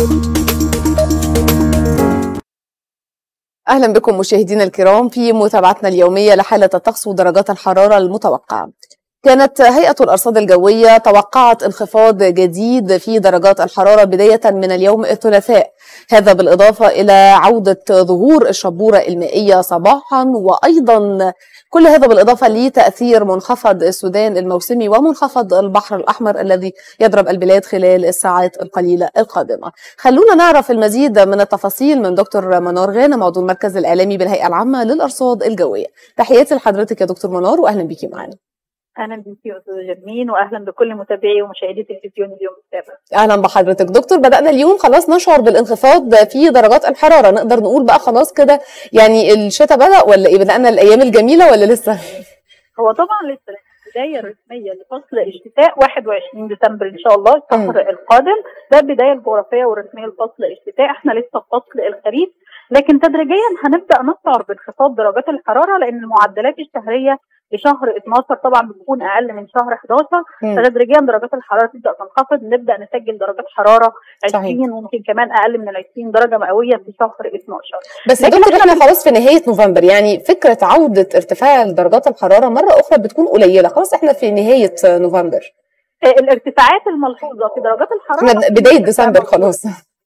أهلا بكم مشاهدينا الكرام في متابعتنا اليومية لحالة الطقس ودرجات الحرارة المتوقعة كانت هيئة الأرصاد الجوية توقعت انخفاض جديد في درجات الحرارة بداية من اليوم الثلاثاء هذا بالإضافة إلى عودة ظهور الشبورة المائية صباحا وأيضا كل هذا بالإضافة لتأثير منخفض السودان الموسمي ومنخفض البحر الأحمر الذي يضرب البلاد خلال الساعات القليلة القادمة خلونا نعرف المزيد من التفاصيل من دكتور منار غانم عضو المركز الإعلامي بالهيئة العامة للأرصاد الجوية تحياتي لحضرتك يا دكتور منار وأهلا بيكي معنا اهلا بك يا استاذه جرمين واهلا بكل متابعي ومشاهدي تلفزيون اليوم السابع اهلا بحضرتك دكتور بدانا اليوم خلاص نشعر بالانخفاض في درجات الحراره نقدر نقول بقى خلاص كده يعني الشتاء بدا ولا ايه بدانا الايام الجميله ولا لسه هو طبعا لسه البدايه الرسميه لفصل الشتاء 21 ديسمبر ان شاء الله الشهر القادم ده البدايه الجغرافيه والرسميه لفصل الشتاء احنا لسه في فصل الخريف لكن تدريجيا هنبدا نشعر بانخفاض درجات الحراره لان المعدلات الشهريه لشهر 12 طبعا بتكون اقل من شهر 11 فتدريجيا درجات الحراره تبدا تنخفض نبدا نسجل درجات حراره 20 صحيح. وممكن كمان اقل من ال 20 درجه مئويه في شهر 12 بس يا دكتور احنا خلاص في نهايه نوفمبر يعني فكره عوده ارتفاع درجات الحراره مره اخرى بتكون قليله خلاص احنا في نهايه نوفمبر الارتفاعات الملحوظه في درجات الحراره احنا بدايه ديسمبر خلاص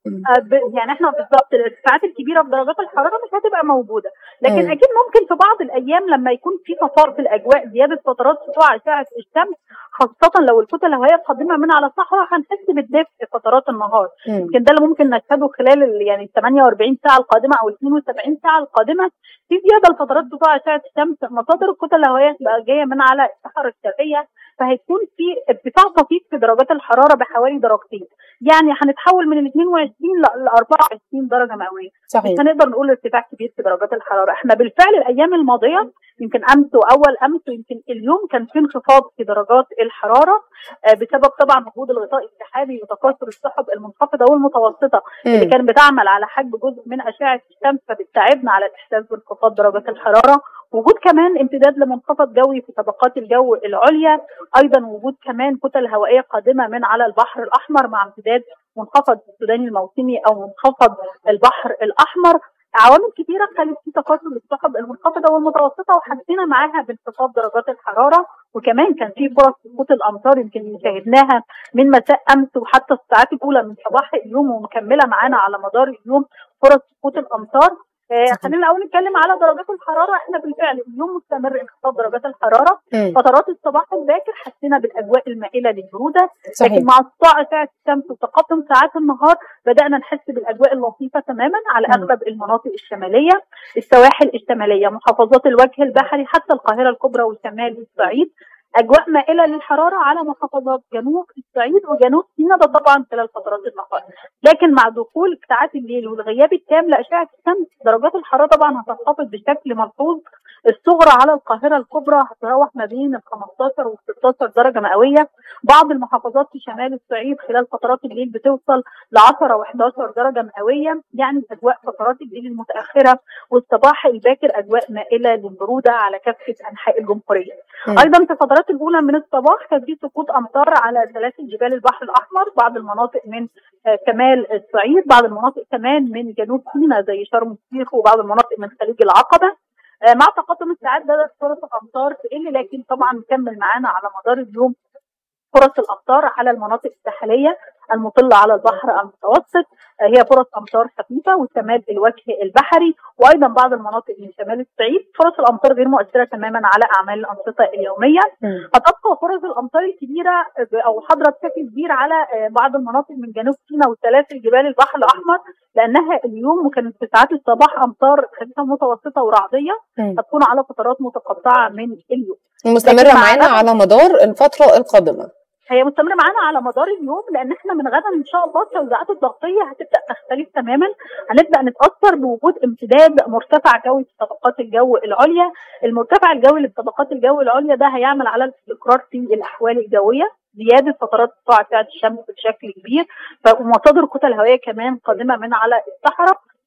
يعني احنا بالظبط الارتفاعات الكبيره في درجات الحراره مش هتبقى موجوده لكن م. اكيد ممكن في بعض الايام لما يكون في تفار في الاجواء زياده فترات سطوع اشعه الشمس خاصه لو الكتل الهوائيه القادمه من على الصحراء هنحس بالدفء في فترات النهار يمكن ده اللي ممكن نشهده خلال يعني ال 48 ساعه القادمه او ال 72 ساعه القادمه في زياده لفترات سطوع اشعه الشمس مصادر الكتل الهوائيه تبقى جايه من على الصحراء الشرقيه فهيكون في ارتفاع طفيف في درجات الحراره بحوالي درجتين يعني هنتحول من ال 22 ل 24 درجه مئويه صحيح مش هنقدر نقول ارتفاع كبير في درجات الحراره احنا بالفعل الايام الماضيه يمكن امس واول امس ويمكن اليوم كان في انخفاض في درجات الحراره بسبب طبعا وجود الغطاء السحابي وتكاثر السحب المنخفضه والمتوسطه م. اللي كان بتعمل على حجب جزء من اشعه الشمس فبتساعدنا على الاحساس بانخفاض درجات الحراره وجود كمان امتداد لمنخفض جوي في طبقات الجو العليا ايضا وجود كمان كتل هوائيه قادمه من على البحر الاحمر مع امتداد منخفض السوداني الموسمي او منخفض البحر الاحمر عوامل كثيره خلت في تكاثر للسحب المنخفضه والمتوسطه وحسينا معاها بانخفاض درجات الحراره وكمان كان في فرص سقوط الامطار يمكن شاهدناها من مساء امس وحتى الساعات الاولى من صباح اليوم ومكمله معانا على مدار اليوم فرص سقوط الامطار آه خلينا الاول نتكلم على درجات الحراره احنا بالفعل اليوم مستمر انخفاض درجات الحراره م. فترات الصباح الباكر حسينا بالاجواء المائله للبروده صحيح. لكن مع سطوع اشعه الشمس وتقدم ساعات النهار بدانا نحس بالاجواء اللطيفه تماما على م. اغلب المناطق الشماليه السواحل الشماليه محافظات الوجه البحري حتى القاهره الكبرى وشمال الصعيد اجواء مائله للحراره على محافظات جنوب الصعيد وجنوب سيناء ده طبعا خلال فترات النهار لكن مع دخول ساعات الليل والغياب التام لاشعه الشمس درجات الحراره طبعا هتنخفض بشكل ملحوظ الصغرى على القاهره الكبرى هتتراوح ما بين ال 15 وال 16 درجه مئويه بعض المحافظات في شمال الصعيد خلال فترات الليل بتوصل ل 10 و11 درجه مئويه يعني اجواء فترات الليل المتاخره والصباح الباكر اجواء مائله للبروده على كافه انحاء الجمهوريه ايضا في فترات الاولى من الصباح كان في سقوط امطار على سلاسل جبال البحر الاحمر بعض المناطق من شمال الصعيد بعض المناطق كمان من جنوب سيناء زي شرم الشيخ وبعض المناطق من خليج العقبه مع تقدم الساعات بدات فرص الامطار تقل لكن طبعا مكمل معانا على مدار اليوم فرص الامطار على المناطق الساحليه المطله على البحر المتوسط هي فرص امطار خفيفه وشمال الوجه البحري وايضا بعض المناطق من شمال الصعيد فرص الامطار غير مؤثره تماما على اعمال الانشطه اليوميه هتبقى فرص الامطار الكبيره او حاضره بشكل كبير على بعض المناطق من جنوب سيناء وسلاسل جبال البحر الاحمر لانها اليوم وكانت في ساعات الصباح امطار خفيفه متوسطه ورعديه هتكون على فترات متقطعه من اليوم مستمره معانا على مدار الفتره القادمه هي مستمره معانا على مدار اليوم لان احنا من غدا ان شاء الله التوزيعات الضغطيه هتبدا تختلف تماما هنبدا نتاثر بوجود امتداد مرتفع جوي في طبقات الجو العليا المرتفع الجوي لطبقات الجو العليا ده هيعمل على الاستقرار في الاحوال الجويه زياده فترات سطوع اشعه الشمس بشكل كبير ومصادر كتل هوائيه كمان قادمه من على الصحراء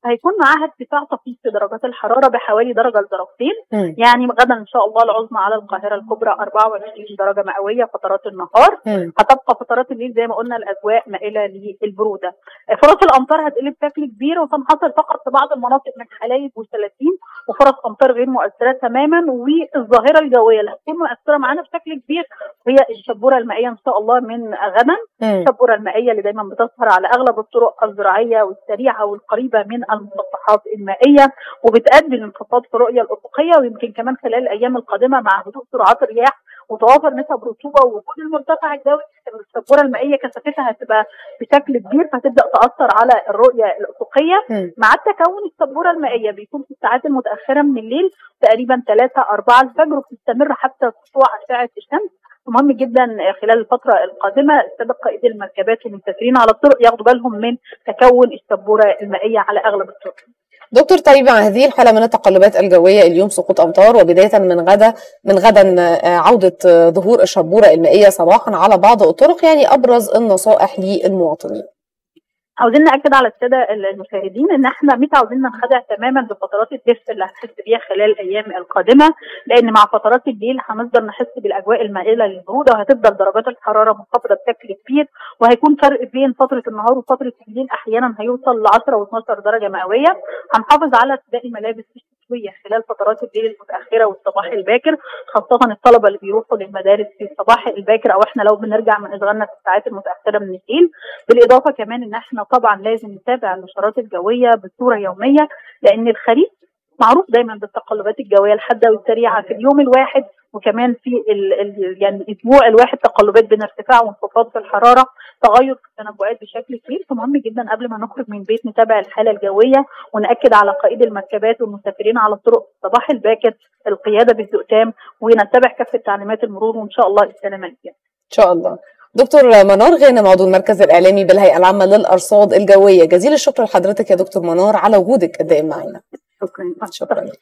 هيكون معاها ارتفاع طفيف في درجات الحراره بحوالي درجه لدرجتين مم. يعني غدا ان شاء الله العظمى على القاهره الكبرى 24 درجه مئويه فترات النهار مم. هتبقى فترات الليل زي ما قلنا الاجواء مائله للبروده فرص الامطار هتقل بشكل كبير وتنحصر فقط في بعض المناطق من حلايب وسلاسين وفرص امطار غير مؤثره تماما والظاهره الجويه اللي هتكون مؤثره معانا بشكل كبير هي الشبوره المائيه ان شاء الله من غدا مم. الشبوره المائيه اللي دايما بتظهر على اغلب الطرق الزراعيه والسريعه والقريبه من المسطحات المائيه وبتؤدي لانخفاض في الرؤيه الافقيه ويمكن كمان خلال الايام القادمه مع هدوء سرعات الرياح وتوافر نسب رطوبه ووجود المرتفع الجوي الشبوره المائيه كثافتها هتبقى بشكل كبير فهتبدا تاثر على الرؤيه الافقيه مم. مع تكون الشبوره المائيه بيكون في الساعات المتاخره من الليل تقريبا 3 4 الفجر وبتستمر حتى سطوع اشعه الشمس مهم جدا خلال الفتره القادمه الساده قائدي المركبات والمسافرين على الطرق ياخدوا بالهم من تكون الشبوره المائيه على اغلب الطرق. دكتور طيب مع هذه الحالة من التقلبات الجوية اليوم سقوط أمطار وبداية من غدا من غدا آه، عودة آه، ظهور الشبورة المائية صباحا على بعض الطرق يعني أبرز النصائح للمواطنين عاوزين ناكد على الساده المشاهدين ان احنا مش عاوزين ننخدع تماما بفترات الدفء اللي هنحس بيها خلال الايام القادمه لان مع فترات الليل هنفضل نحس بالاجواء المائله للبروده وهتفضل درجات الحراره منخفضه بشكل كبير وهيكون فرق بين فتره النهار وفتره الليل احيانا هيوصل ل 10 و12 درجه مئويه هنحافظ على ارتداء الملابس الشتويه خلال فترات الليل المتاخره والصباح الباكر خاصه الطلبه اللي بيروحوا للمدارس في الصباح الباكر او احنا لو بنرجع من اشغالنا في الساعات المتاخره من الليل بالاضافه كمان ان احنا طبعا لازم نتابع النشرات الجويه بصوره يوميه لان الخريف معروف دايما بالتقلبات الجويه الحاده والسريعه في اليوم الواحد وكمان في ال ال يعني الاسبوع الواحد تقلبات بين ارتفاع وانخفاض في الحراره تغير في التنبؤات بشكل كبير فمهم جدا قبل ما نخرج من البيت نتابع الحاله الجويه وناكد على قائد المركبات والمسافرين على الطرق في الصباح الباكر القياده بهدوء تام ونتبع كافه تعليمات المرور وان شاء الله السلامه للجميع. إن شاء الله دكتور منار غانم عضو المركز الإعلامي بالهيئة العامة للأرصاد الجوية جزيل الشكر لحضرتك يا دكتور منار على وجودك الدائم معنا شكرا شكرا لك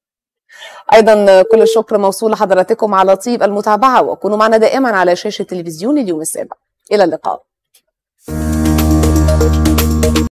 أيضا كل الشكر موصول لحضراتكم على طيب المتابعة وكونوا معنا دائما على شاشة تلفزيون اليوم السابع إلى اللقاء